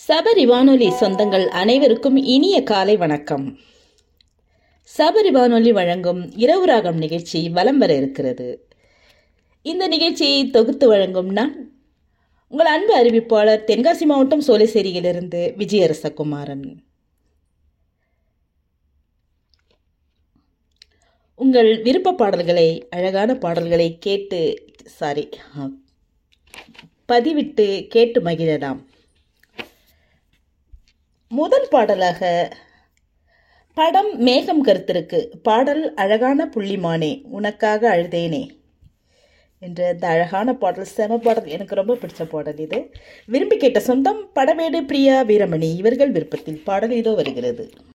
சபரி வானொலி சொந்தங்கள் அனைவருக்கும் இனிய காலை வணக்கம் சபரி வானொலி வழங்கும் இரவு ராகம் நிகழ்ச்சி வலம் வர இருக்கிறது இந்த நிகழ்ச்சியை தொகுத்து வழங்கும் நான் உங்கள் அன்பு அறிவிப்பாளர் தென்காசி மாவட்டம் சோலைசேரியிலிருந்து விஜயரசகுமாரன் உங்கள் விருப்ப பாடல்களை அழகான பாடல்களை கேட்டு சாரி பதிவிட்டு கேட்டு மகிழலாம் முதல் பாடலாக படம் மேகம் கருத்திருக்கு பாடல் அழகான புள்ளிமானே உனக்காக அழுதேனே என்ற இந்த அழகான பாடல் செம பாடல் எனக்கு ரொம்ப பிடிச்ச பாடல் இது விரும்பி கேட்ட சொந்தம் படமேடு பிரியா வீரமணி இவர்கள் விருப்பத்தில் பாடல் இதோ வருகிறது